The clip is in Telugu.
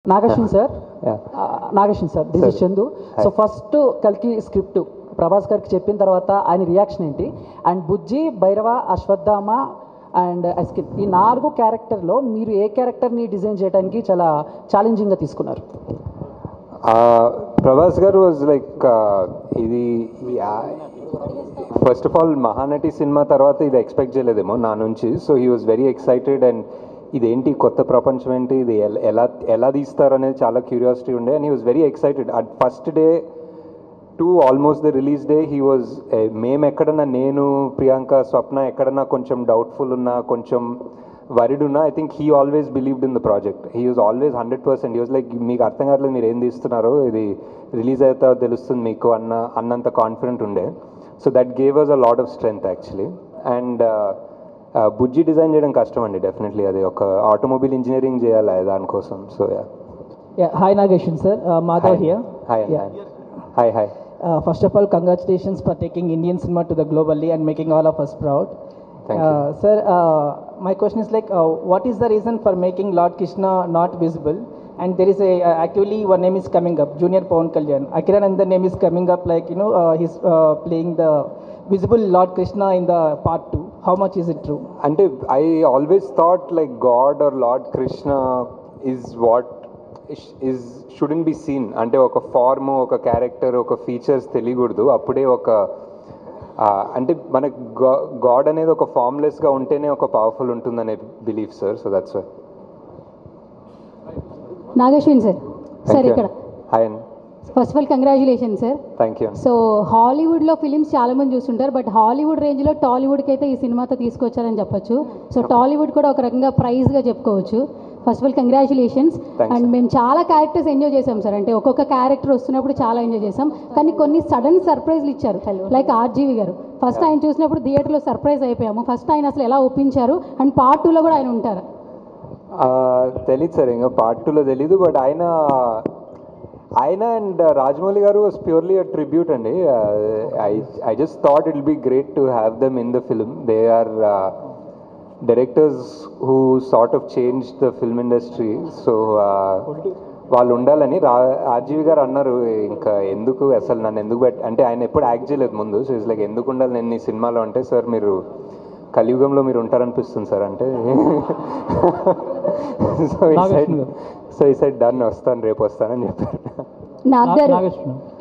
నాగేశ్వన్ sir Yeah. Nageshwan sir this is Chandu so first కల్కి స్క్రిప్ట్ ప్రభాస్ గారికి చెప్పిన తర్వాత ఆయన రియాక్షన్ ఏంటి అండ్ బుజ్జి భైరవ అశ్వత్థామ అండ్ ఐస్కిన్ ఈ నాలుగు క్యారెక్టర్లో మీరు ఏ క్యారెక్టర్ని డిజైన్ చేయడానికి చాలా ఛాలెంజింగ్గా తీసుకున్నారు ప్రభాస్ గారు వాజ్ లైక్ ఇది ఫస్ట్ ఆఫ్ ఆల్ మహానటి సినిమా తర్వాత ఇది ఎక్స్పెక్ట్ చేయలేదేమో నా నుంచి so he was very excited and ఇదేంటి కొత్త ప్రపంచం ఏంటి ఇది ఎల- ఎలా ఎలా తీస్తారు అనేది చాలా క్యూరియాసిటీ ఉండే and he was very excited at first day to almost the release day he was మేము ఎక్కడన్నా నేను ప్రియాంక స్వప్న ఎక్కడన్నా కొంచెం డౌట్ఫుల్ ఉన్నా కొంచెం వరిడ్ ఉన్నా I think he always believed in the project he was always hundred percent he was like మీకు అర్థం కావట్లేదు మీరు ఏం తీస్తున్నారో ఇది రిలీజ్ అయితే తెలుస్తుంది మీకు అన్న అన్నంత కాన్ఫిడెంట్ ఉండే so that gave us a lot of strength actually and Bujji design చేయడం కష్టం అండి డెఫినెట్లీ అది ఒక ఆటోమొబైల్ ఇంజనీరింగ్ చేయాలి దానికోసం so yeah Yeah, hi Nageshan sir, uh, Madhav here. Hi Yeah. Hi hi Uh, first of all, congratulations for taking Indian cinema to the globally and making all of us proud. Thank uh, Sir, uh, my question is like, uh, what is the reason for making Lord Krishna not visible? And there is a uh, actually one name is coming up, Junior Pawan Kalyan. Akiran and the name is coming up like you know uh, he's uh, playing the visible Lord Krishna in the part two. How much is it true? అంటే I always thought like god or lord Krishna is what is shouldn't be seen అంటే ఒక ఫార్మ్ ఒక క్యారెక్టర్ ఒక ఫీచర్స్ తెలియకూడదు అప్పుడే ఒక ఆ, అంటే మనకు గాడ్ అనేది ఒక ఫార్మ్లెస్గా ఉంటేనే ఒక పవర్ఫుల్ ఉంటుందనే belief sir so that's why Nageshwan sir sir ఇక్కడ హాయ్ అండి first of all congratulation sir thank you so హాలీవుడ్లో ఫిలిమ్స్ చాలా మంది చూస్తుంటారు బట్ హాలీవుడ్ రేంజ్లో టాలీవుడ్కి అయితే ఈ సినిమాతో తీసుకొచ్చారని చెప్పొచ్చు సో టాలీవుడ్ కూడా ఒక రకంగా ప్రైజ్గా చెప్పుకోవచ్చు first of all congratulations Thanks, and sir. మేము చాలా క్యారెక్టర్స్ ఎంజాయ్ చేసాం సార్ అంటే ఒక్కొక్క క్యారెక్టర్ వస్తున్నప్పుడు చాలా ఎంజాయ్ చేసాం కానీ కొన్ని సడన్ సర్ప్రైజ్లు ఇచ్చారు లైక్ ఆర్జీవి గారు ఫస్ట్ ఆయన చూసినప్పుడు థియేటర్లో సర్ప్రైజ్ అయిపోయాము ఫస్ట్ ఆయన అసలు ఎలా ఒప్పించారు అండ్ పార్ట్ టూలో కూడా ఆయన ఉంటారు తెలీదు సార్ ఇంకా పార్ట్ టూలో తెలీదు బట్ ఆయన ఆయన అండ్ రాజమౌళి గారు వాస్ ప్యూర్లీ అ ట్రిబ్యూట్ అండి I I just thought it be great to have them in the film they are directors who sort of change the film industry so వాళ్ళు ఉండాలని రా రాజీవ్ గారు అన్నారు ఇంకా ఎందుకు అసలు నన్ను ఎందుకు పెట్ అంటే ఆయన ఎప్పుడు యాక్ట్ చేయలేదు ముందు సో ఇట్స్ లైక్ ఎందుకు ఉండాలి నేను ఈ సినిమాలో అంటే సార్ మీరు కలియుగంలో మీరు ఉంటారనిపిస్తుంది సార్ అంటే సో ఈ సైడ్ సో ఈ సైడ్ డన్ వస్తాను రేపు వస్తానని చెప్పారు నాగ్ గారు Nageshan.